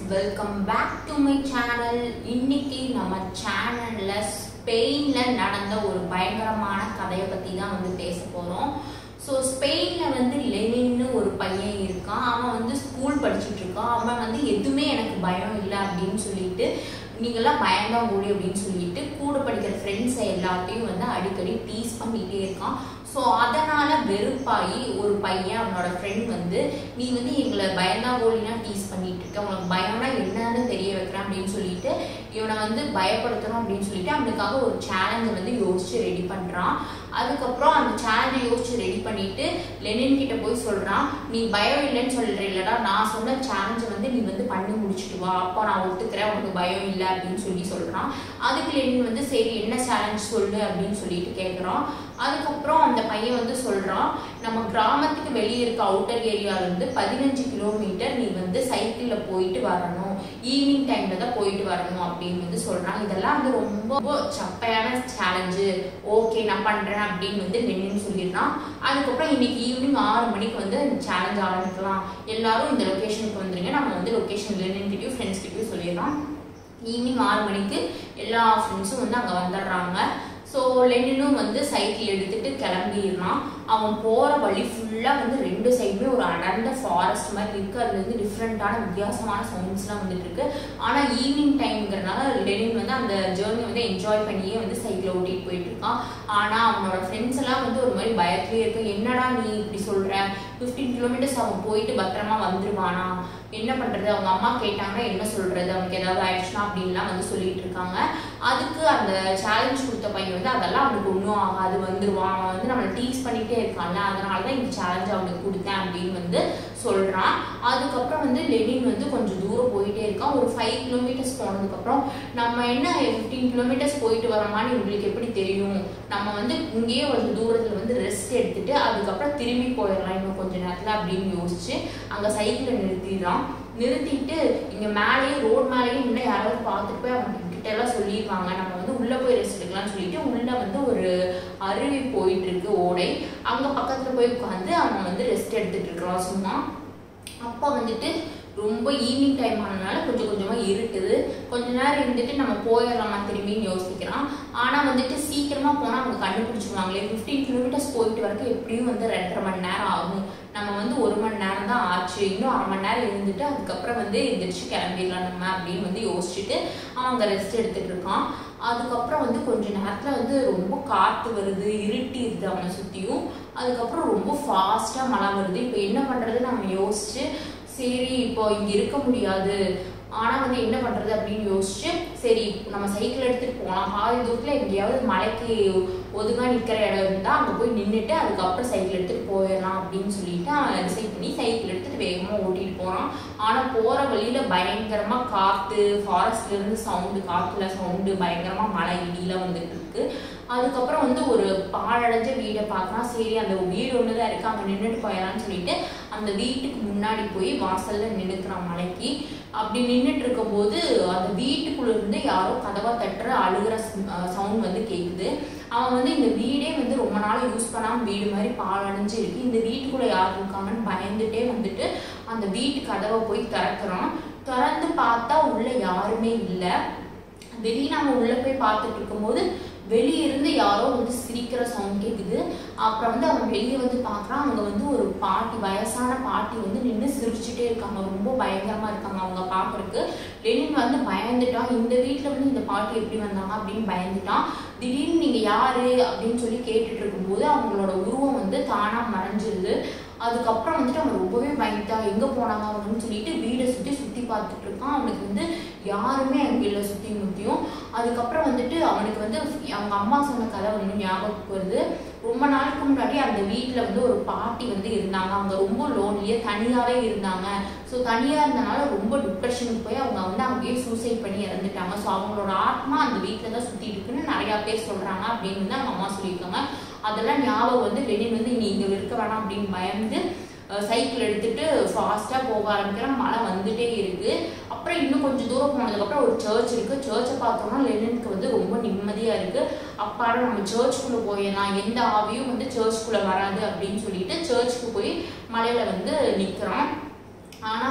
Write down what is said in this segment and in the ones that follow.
welcome back to my channel இன்னைக்கு நம்ம சேனல்ல ஸ்பெயின்ல நடந்த ஒரு பயங்கரமான கதையை பத்தி தான் வந்து பேச போறோம் ஸோ ஸ்பெயின்ல வந்து லெனின்னு ஒரு பையன் இருக்கான் அவன் வந்து ஸ்கூல் படிச்சுட்டு இருக்கான் அவன் வந்து எதுவுமே எனக்கு பயம் இல்லை அப்படின்னு சொல்லிட்டு நீங்களாம் பயந்தான் கூடி அப்படின்னு சொல்லிட்டு கூட படிக்கிற ஃப்ரெண்ட்ஸை எல்லாத்தையும் வந்து அடிக்கடி டீஸ் பண்ணிட்டே இருக்கான் ஸோ அதனால வெறுப்பாகி ஒரு பையன் அவனோட ஃப்ரெண்ட் வந்து நீ வந்து எங்களை பயந்தாங்கோலினா டீஸ் பண்ணிட்டு இருக்க உனக்கு பயம்னா என்னன்னு தெரிய வைக்கிறேன் அப்படின்னு சொல்லிட்டு இவனை வந்து பயப்படுத்தணும் அப்படின்னு சொல்லிட்டு அவனுக்காக ஒரு சேலஞ்சை வந்து யோசிச்சு ரெடி பண்றான் அதுக்கப்புறம் அந்த சேலஞ்சை யோசிச்சு ரெடி பண்ணிட்டு லெனின் கிட்ட போய் சொல்றான் நீ பயம் இல்லைன்னு சொல்ற இல்லடா நான் சொன்ன சேலஞ்சை வந்து நீ வந்து பண்ணி முடிச்சுட்டு வா அப்போ நான் ஒத்துக்கிறேன் உனக்கு பயம் இல்லை அப்படின்னு சொல்லி சொல்றான் அதுக்கு லெனின் வந்து சரி என்ன சேலஞ்ச் சொல்லு அப்படின்னு சொல்லிட்டு கேட்குறான் அதுக்கப்புறம் அந்த பையன் வந்து சொல்றான் நம்ம கிராமத்துக்கு வெளியே இருக்க அவுட்டர் ஏரியால இருந்து பதினஞ்சு கிலோமீட்டர் நீ வந்து சைக்கிள்ல போயிட்டு வரணும் ஈவினிங் டைம்ல தான் போயிட்டு வரணும் அப்படின்னு வந்து சொல்றான் இதெல்லாம் வந்து ரொம்ப சப்பையான சேலஞ்சு ஓகே நான் பண்றேன் அப்படின்னு வந்து லெனின் சொல்லிடுறான் அதுக்கப்புறம் இன்னைக்கு ஈவினிங் ஆறு மணிக்கு வந்து சேலஞ்ச் ஆரம்பிக்கலாம் எல்லாரும் இந்த லொக்கேஷனுக்கு வந்துருங்க நம்ம வந்து லொக்கேஷன் லெனின் கிட்டயும் ஃப்ரெண்ட்ஸ் கிட்டயும் சொல்லிடுறோம் ஈவினிங் ஆறு மணிக்கு எல்லா ஃப்ரெண்ட்ஸும் வந்து அங்கே வந்துடுறாங்க ஸோ லெனினும் வந்து சைக்கிள் எடுத்துட்டு கிளம்பிடுறான் அவன் போகிற வழி ஃபுல்லாக வந்து ரெண்டு சைடுமே ஒரு அடர்ந்த ஃபாரஸ்ட் மாதிரி இருக்கு அதுல இருந்து டிஃப்ரெண்ட்டான வித்தியாசமான சவுண்ட்ஸ்லாம் வந்துட்டு இருக்கு ஆனால் ஈவினிங் டைம்ங்கிறனால லெனின் வந்து அந்த ஜேர்னி வந்து என்ஜாய் பண்ணியே வந்து சைக்கிள் ஓட்டிட்டு போயிட்டு இருக்கான் ஆனால் அவனோட ஃப்ரெண்ட்ஸ் எல்லாம் வந்து ஒரு மாதிரி பயத்துலேயே இருக்கு என்னடா நீ இப்படி சொல்ற ஃபிஃப்டீன் கிலோமீட்டர்ஸ் அவன் போயிட்டு பத்திரமா வந்துருவானா என்ன பண்றது அவங்க அம்மா கேட்டாங்கன்னா என்ன சொல்றது அவனுக்கு ஏதாவது ஆயிடுச்சுனா அப்படின்லாம் வந்து சொல்லிட்டு இருக்காங்க அதுக்கு அந்த சேலஞ்ச் கொடுத்த பையன் வந்து அதெல்லாம் அவனுக்கு ஒன்றும் ஆகாது வந்துருவான் அவன் வந்து நம்மளை டீஸ் பண்ணிட்டே இருக்கான்ல அதனால தான் இந்த சேலஞ்ச் அவனுக்கு கொடுத்தேன் அப்படின்னு வந்து சொல்றான் அதுக்கப்புறம் வந்து லெனின் வந்து கொஞ்சம் தூரம் போயிட்டே இருக்கான் ஒரு ஃபைவ் கிலோமீட்டர்ஸ் போனதுக்கப்புறம் நம்ம என்ன ஃபிஃப்டீன் கிலோமீட்டர்ஸ் போயிட்டு வரோமான்னு உங்களுக்கு எப்படி தெரியும் நம்ம வந்து இங்கேயே ஒரு தூரத்தில் வந்து ரெஸ்ட் எடுத்துட்டு அதுக்கப்புறம் திரும்பி போயிடலாம் இன்னும் கொஞ்ச நேரத்தில் அப்படின்னு யோசிச்சு அங்கே சைக்கிளை நிறுத்திடுறான் நிறுத்திட்டு இங்கே மேலேயும் ரோட் மேலேயும் இன்னும் யாராவது பார்த்துட்டு போய் அவங்க கிட்ட எல்லாம் சொல்லிடுவாங்க நம்ம வந்து உள்ளே போய் ரெஸ்ட் எடுக்கலாம்னு சொல்லிட்டு உள்ளே வந்து ஒரு அருவி போயிட்டு இருக்கு ஓடை அங்கே பக்கத்தில் போய் உட்காந்து அவன் வந்து ரெஸ்ட் எடுத்துட்டு இருக்கிறான் சும்மா அப்போ வந்துட்டு ரொம்ப ஈவினிங் டைம் ஆனதுனால கொஞ்சம் கொஞ்சமாக இருக்குது கொஞ்ச நேரம் இருந்துட்டு நம்ம போயிடலாமா திரும்பின்னு யோசிக்கிறான் ஆனால் வந்துட்டு சீக்கிரமாக போனால் அவங்க கண்டுபிடிச்சிருவாங்களே ஃபிஃப்டீன் கிலோமீட்டர்ஸ் போயிட்டு வரக்கு எப்படியும் வந்து ரெண்டரை மணி நேரம் ஆகும் நம்ம வந்து ஒரு மணி நேரம் தான் ஆச்சு இன்னும் அரை மணி நேரம் இருந்துட்டு அதுக்கப்புறம் வந்து எந்திரிச்சு கிளம்பிடலாம் நம்ம அப்படின்னு வந்து யோசிச்சுட்டு அவன் அங்கே ரெஸ்ட் எடுத்துட்டு இருக்கான் அதுக்கப்புறம் வந்து கொஞ்ச நேரத்தில் வந்து ரொம்ப காற்று வருது இருட்டிடுது அவனை சுற்றியும் அதுக்கப்புறம் ரொம்ப ஃபாஸ்ட்டாக மழை வருது இப்போ என்ன பண்ணுறது நம்ம யோசிச்சு சரி இப்போ இங்கே இருக்க முடியாது ஆனால் வந்து என்ன பண்ணுறது அப்படின்னு யோசிச்சு சரி நம்ம சைக்கிள் எடுத்துகிட்டு போகலாம் பாதி தூரத்தில் எங்கேயாவது மலைக்கு ஒதுங்க நிற்கிற இடம் இருந்தால் அங்கே போய் நின்றுட்டு அதுக்கப்புறம் சைக்கிள் எடுத்துகிட்டு போயிடலாம் அப்படின்னு சொல்லிட்டு அவன் டிசைட் பண்ணி சைக்கிள் எடுத்துகிட்டு வேகமாக ஓட்டிகிட்டு போகிறான் ஆனால் போகிற வழியில் பயங்கரமாக காற்று ஃபாரஸ்ட்லேருந்து சவுண்டு காற்றுல சவுண்டு பயங்கரமாக மழை இடியெலாம் வந்துட்டு இருக்கு அதுக்கப்புறம் வந்து ஒரு பாழடைஞ்ச வீடை பார்க்கலாம் சரி அந்த வீடு ஒன்று தான் இருக்குது அங்கே நின்றுட்டு போயிடலாம்னு சொல்லிட்டு அந்த வீட்டுக்கு முன்னாடி போய் வாசலில் நின்றுக்கிறான் மலைக்கு அப்படி நின்றுட்டு இருக்கும்போது அந்த வீட்டுக்குள்ள இருந்து யாரோ கதவை தட்டுற அழுகிற சவுண்ட் வந்து கேட்குது அவன் வந்து இந்த வீடே வந்து ரொம்ப நாள் யூஸ் பண்ணாமல் வீடு மாதிரி பாழடைஞ்சு இருக்கு இந்த வீட்டுக்குள்ள யார் இருக்காங்கன்னு பயந்துட்டே வந்துட்டு அந்த வீட்டு கதவை போய் திறக்கிறான் திறந்து பார்த்தா உள்ள யாருமே இல்லை வெளியே நம்ம உள்ள போய் பார்த்துட்டு இருக்கும்போது வெளியே இருந்து யாரோ வந்து சிரிக்கிற சவுண்ட் கேட்குது அப்புறம் வந்து அவன் வெளியே வந்து பார்க்குறான் அங்கே வந்து ஒரு பாட்டி வயசான பாட்டி வந்து நின்று சிரிச்சுட்டே இருக்காங்க ரொம்ப பயங்கரமாக இருக்காங்க அவங்க பார்க்குறக்கு லெனின் வந்து பயந்துட்டான் இந்த வீட்டில் வந்து இந்த பாட்டி எப்படி வந்தாங்க அப்படின்னு பயந்துட்டான் திடீர்னு நீங்கள் யாரு அப்படின்னு சொல்லி கேட்டுட்டு இருக்கும்போது அவங்களோட உருவம் வந்து தானாக மறைஞ்சிருது அதுக்கப்புறம் வந்துட்டு அவன் ரொம்பவே பயந்துட்டான் எங்கே போனாங்க அப்படின்னு சொல்லிட்டு வீடை சுற்றி சுற்றி பார்த்துட்டு இருக்கான் அவனுக்கு வந்து யாருமே அங்கே இல்லை சுற்றி முற்றியும் அதுக்கப்புறம் வந்துட்டு அவனுக்கு வந்து அவங்க அம்மா சொன்ன கதை வந்து ஞாபகம் வருது ரொம்ப நாளுக்கு முன்னாடி அந்த வீட்டில் வந்து ஒரு பாட்டி வந்து இருந்தாங்க அவங்க ரொம்ப லோன்லியே தனியாகவே இருந்தாங்க ஸோ தனியாக இருந்தனால ரொம்ப டிப்ரெஷனுக்கு போய் அவங்க வந்து அங்கேயே சூசைட் பண்ணி இறந்துட்டாங்க ஸோ அவங்களோட ஆத்மா அந்த வீட்டில் தான் சுற்றிட்டு இருக்குன்னு நிறையா பேர் சொல்கிறாங்க அப்படின்னு வந்து அவங்க அம்மா சொல்லியிருக்காங்க அதெல்லாம் ஞாபகம் வந்து லெனின் வந்து நீ இங்கே இருக்க வேணாம் அப்படின்னு பயந்து சைக்கிள் எடுத்துட்டு ஃபாஸ்ட்டாக போக ஆரம்பிக்கிறான் மழை வந்துட்டே இருக்கு அப்புறம் இன்னும் கொஞ்சம் தூரம் போனதுக்கப்புறம் ஒரு சர்ச் இருக்கு சர்ச்சை பார்த்தோம்னா லெனினுக்கு வந்து ரொம்ப நிம்மதியாக இருக்கு அப்பாட நம்ம சர்ச்சுக்குள்ளே போயிடலாம் எந்த ஆவியும் வந்து சர்ச்சுக்குள்ளே வராது அப்படின்னு சொல்லிட்டு சர்ச்சுக்கு போய் மலையில வந்து நிற்கிறான் ஆனால் வந்து அது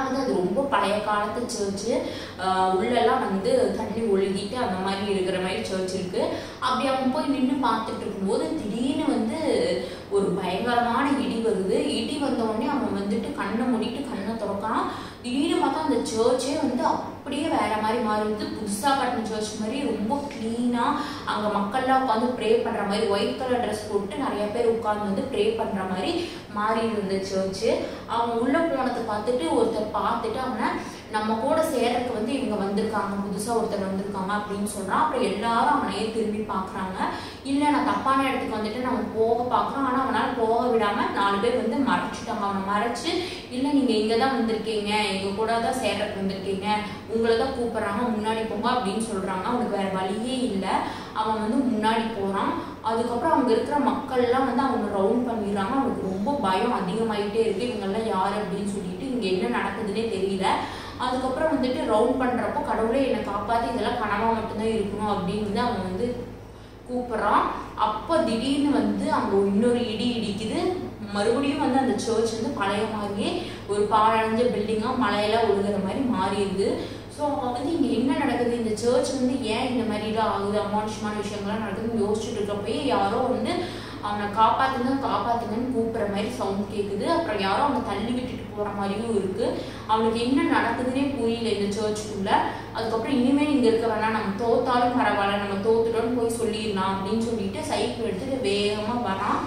ரொம்ப பழைய காலத்து சர்ச்சு உள்ளெல்லாம் வந்து தண்ணி ஒழுகிட்டு அந்த மாதிரி இருக்கிற மாதிரி சர்ச் இருக்கு அப்படி அவன் போய் நின்று பார்த்துட்டு இருக்கும்போது திடீர்னு வந்து ஒரு பயங்கரமான இடி வருது இடி வந்த உடனே அவன் வந்துட்டு கண்ணை மூடிட்டு கண்ணை திறக்கான் திடீர்னு பார்த்தா அந்த சர்ச்சே வந்து அப்படியே வேற மாதிரி மாறிடுது புதுசா கட்டின சர்ச் மாதிரி ரொம்ப கிளீனா அங்க மக்கள்லாம் உட்காந்து ப்ரே பண்ற மாதிரி ஒயிட் கலர் ட்ரெஸ் போட்டு நிறைய பேர் உட்காந்து வந்து ப்ரே பண்ற மாதிரி மாறி இருந்த சர்ச்சு அவன் உள்ள போனதை பார்த்துட்டு ஒருத்தர் பார்த்துட்டு அவனை நம்ம கூட சேர்றதுக்கு வந்து இவங்க வந்திருக்காங்க புதுசா ஒருத்தர் வந்திருக்காங்க அப்படின்னு சொல்றான் அப்புறம் எல்லாரும் அவனையே திரும்பி பாக்குறாங்க இல்ல நான் தப்பான இடத்துக்கு வந்துட்டு நம்ம போக பாக்குறோம் ஆனா அவனால போக விடாம நாலு பேர் வந்து மறைச்சிட்டாங்க அவனை மறைச்சு இல்ல நீங்க இங்க தான் வந்திருக்கீங்க எங்க கூட தான் சேர்றதுக்கு வந்திருக்கீங்க உங்களை தான் கூப்பிடுறாங்க முன்னாடி போங்க அப்படின்னு சொல்றாங்க அவனுக்கு வேற வழியே இல்லை அவன் வந்து முன்னாடி போறான் அதுக்கப்புறம் அங்க இருக்கிற மக்கள்லாம் வந்து அவங்க ரவுண்ட் பண்ணிடுறாங்க அவனுக்கு ரொம்ப பயம் அதிகமாயிட்டே இருக்கு இவங்கெல்லாம் யாரு அப்படின்னு சொல்லிட்டு இங்க என்ன நடக்குதுன்னே தெரியல அதுக்கப்புறம் வந்துட்டு ரவுண்ட் பண்றப்போ கடவுளே என்னை காப்பாத்தி இதெல்லாம் கனவா மட்டும்தான் இருக்கணும் அப்படின்னு வந்து அவன் வந்து கூப்பிடுறான் அப்போ திடீர்னு வந்து அங்க இன்னொரு இடி இடிக்குது மறுபடியும் வந்து அந்த சர்ச் வந்து பழைய மாதிரியே ஒரு பாழடைஞ்ச பில்டிங்கா மலையில ஒழுகுற மாதிரி மாறிடுது ஸோ வந்து இங்க என்ன நடக்குது இந்த சர்ச் வந்து ஏன் இந்த மாதிரிலாம் ஆகுது அமானுஷமான விஷயங்கள்லாம் நடக்குதுன்னு யோசிச்சுட்டு இருக்கப்பயே யாரோ வந்து அவனை காப்பாத்துங்க காப்பாத்துங்கன்னு கூப்பிடுற மாதிரி சவுண்ட் கேக்குது அப்புறம் யாரோ அவனை தள்ளி விட்டுட்டு போற மாதிரியும் இருக்கு அவனுக்கு என்ன நடக்குதுன்னே புரியல இந்த சர்ச்சுக்குள்ள அதுக்கப்புறம் இனிமேல் இங்க இருக்க வேணாம் நம்ம தோத்தாலும் பரவாயில்ல நம்ம தோத்துட்டோம்னு போய் சொல்லிடலாம் அப்படின்னு சொல்லிட்டு சைக்கிள் எடுத்துட்டு வேகமா வரான்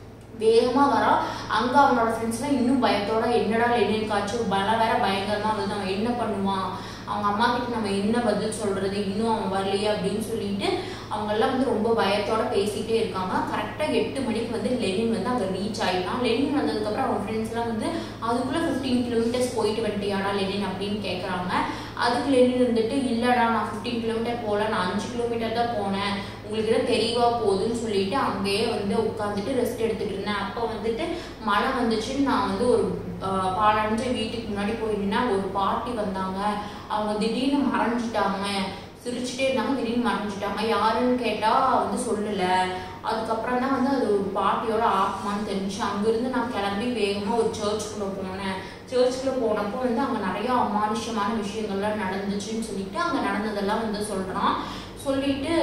வேகமா வரான் அங்க அவனோட ஃப்ரெண்ட்ஸ்லாம் இன்னும் பயத்தோட என்னடா லெனின் காய்ச்சல் பல வேற பயங்கரமா வந்து அவன் என்ன பண்ணுவான் அவங்க அம்மா கிட்ட நம்ம என்ன பதில் சொல்றது இன்னும் அவன் வரலையே அப்படின்னு சொல்லிட்டு அவங்க எல்லாம் வந்து ரொம்ப பயத்தோட பேசிட்டே இருக்காங்க கரெக்டா எட்டு மணிக்கு வந்து லெனின் வந்து அங்க ரீச் ஆயிட்டான் லெனின் வந்ததுக்கு அப்புறம் அவங்க ஃப்ரெண்ட்ஸ் எல்லாம் வந்து அதுக்குள்ள ஃபிஃப்டீன் கிலோமீட்டர்ஸ் போயிட்டு வந்துட்டியாடா லெனின் அப்படின்னு கேக்குறாங்க அதுக்கு லெனின் வந்துட்டு இல்லடா நான் ஃபிஃப்டீன் கிலோமீட்டர் போல நான் அஞ்சு கிலோமீட்டர் தான் போனேன் உங்களுக்கு எல்லாம் தெரியவா போகுதுன்னு சொல்லிட்டு அங்கேயே வந்து உட்காந்துட்டு ரெஸ்ட் எடுத்துட்டு இருந்தேன் அப்போ வந்துட்டு மழை வந்துச்சுன்னு நான் வந்து ஒரு ஆஹ், பாலடைஞ்ச வீட்டுக்கு முன்னாடி போயிருந்தேன்னா ஒரு பாட்டி வந்தாங்க அவங்க திடீர்னு மறைஞ்சிட்டாங்க சிரிச்சுட்டே இருந்தாங்க திடீர்னு மறைஞ்சிட்டாங்க யாருன்னு கேட்டா வந்து சொல்லல அதுக்கப்புறம் தான் வந்து அது ஒரு பாட்டியோட ஆத்மான்னு தெரிஞ்சு அங்கிருந்து நான் கிளம்பி வேகமா ஒரு சர்ச்சுக்குள்ள போனேன் சர்ச்சுக்குள்ள போனப்போ வந்து அங்க நிறைய அமானுஷ்யமான விஷயங்கள்லாம் நடந்துச்சுன்னு சொல்லிட்டு அங்க நடந்ததெல்லாம் வந்து சொல்றான் சொல்லிட்டு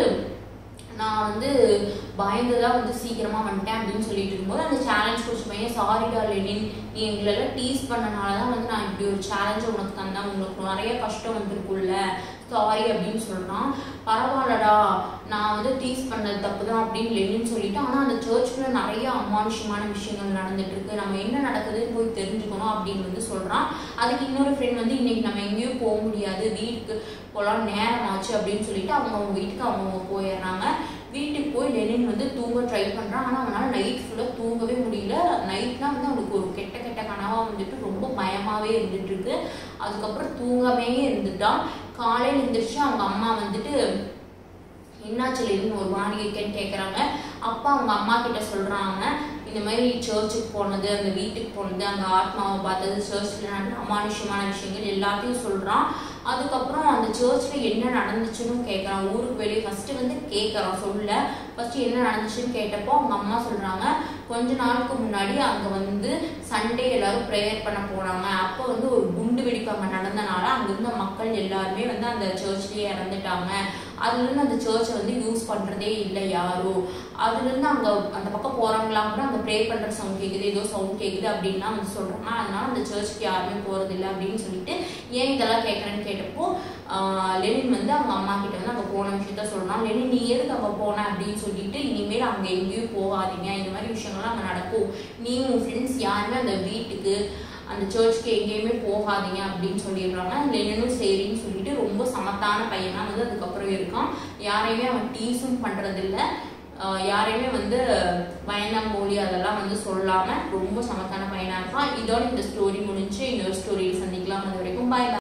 நான் வந்து பயந்துதான் வந்து சீக்கிரமா வந்துட்டேன் அப்படின்னு சொல்லிட்டு இருக்கும்போது அந்த சேலஞ்ச் கோச் பையன் சாரிடா லெனின் நீ எங்களெல்லாம் டீஸ் பண்ணனால தான் வந்து நான் இப்படி ஒரு சேலஞ்சை உனக்கு தந்தேன் உங்களுக்கு நிறைய கஷ்டம் வந்திருக்குல்ல சாரி அப்படின்னு சொல்றான் பரவாயில்லடா நான் வந்து டீஸ் பண்ணது தப்பு தான் அப்படின்னு லெனின் சொல்லிட்டு ஆனா அந்த சர்ச்சுக்குள்ள நிறைய அமானுஷ்யமான விஷயங்கள் நடந்துட்டு இருக்கு நம்ம என்ன நடக்குதுன்னு போய் தெரிஞ்சுக்கணும் அப்படின்னு வந்து சொல்றான் அதுக்கு இன்னொரு ஃப்ரெண்ட் வந்து இன்னைக்கு நம்ம எங்கேயும் போக முடியாது வீட்டுக்கு போலாம் நேரம் ஆச்சு அப்படின்னு சொல்லிட்டு அவங்க அவங்க வீட்டுக்கு அவங்க போயிடுறாங்க வீட்டுக்கு போய் லெனின் வந்து தூங்க ட்ரை பண்றான் ஆனா அவனால நைட் ஃபுல்லா தூங்கவே முடியல நைட்லாம் வந்து அவனுக்கு ஒரு கெட்ட கெட்ட கனவா வந்துட்டு ரொம்ப பயமாவே இருந்துட்டு இருக்கு அதுக்கப்புறம் தூங்காமே இருந்துட்டான் காலையில எந்திரிச்சு அவங்க அம்மா வந்துட்டு என்னாச்சு லெனின் ஒரு வாணி இருக்கேன்னு கேக்குறாங்க அப்பா அவங்க அம்மா கிட்ட சொல்றாங்க இந்த மாதிரி சர்ச்சுக்கு போனது அந்த வீட்டுக்கு போனது அங்க ஆத்மாவை பார்த்தது சர்ச்சில் நடந்த அமானுஷ்யமான விஷயங்கள் எல்லாத்தையும் சொல்றான் அதுக்கப்புறம் அந்த சர்ச்சில் என்ன நடந்துச்சுன்னு கேட்குறான் ஊருக்கு வெளியே ஃபர்ஸ்ட் வந்து கேட்குறான் சொல்ல ஃபர்ஸ்ட் என்ன நடந்துச்சுன்னு கேட்டப்போ அவங்க அம்மா சொல்றாங்க கொஞ்ச நாளுக்கு முன்னாடி அங்க வந்து சண்டே எல்லாரும் ப்ரேயர் பண்ண போனாங்க அப்போ வந்து ஒரு குண்டு வெடிப்பு அங்க நடந்தனால அங்க இருந்த மக்கள் எல்லாருமே வந்து அந்த சர்ச்லயே இறந்துட்டாங்க அதுல இருந்து அந்த சர்ச்சை வந்து யூஸ் பண்றதே இல்லை யாரும் அதுல இருந்து அங்க அந்த பக்கம் போறவங்களாம் கூட அங்க ப்ரே பண்ற சவுண்ட் கேக்குது ஏதோ சவுண்ட் கேக்குது அப்படின்லாம் வந்து சொல்றாங்க அதனால அந்த சர்ச்சுக்கு யாருமே போறது இல்லை அப்படின்னு சொல்லிட்டு ஏன் இதெல்லாம் கேட்கறேன்னு கேட்டப்போ ஆஹ் லெனின் வந்து அவங்க அம்மா கிட்ட வந்து அங்க போன விஷயத்த சொல்றான் லெனின் நீ எதுக்கு அங்க போன அப்படின்னு சொல்லிட்டு இனிமேல் அங்க எங்கேயும் போகாதீங்க இந்த மாதிரி விஷயங்கள்லாம் அங்க நடக்கும் நீ உன் ஃப்ரெண்ட்ஸ் யாருமே அந்த வீட்டுக்கு அந்த சர்ச்சுக்கு எங்கேயுமே போகாதீங்க அப்படின்னு சொல்லிடுறாங்க லெனினும் சரின்னு சொல்லிட்டு ரொம்ப சமத்தான பையனா வந்து அதுக்கப்புறம் இருக்கான் யாரையுமே அவன் டீஸும் பண்றதில்ல ஆஹ் யாரையுமே வந்து பயந்தாங்கோலி அதெல்லாம் வந்து சொல்லாம ரொம்ப சமத்தான பையனா இருக்கான் இதோட இந்த ஸ்டோரி முடிஞ்சு இன்னொரு ஸ்டோரியில் சந்திக்கலாம் அது வரைக்கும் பாய்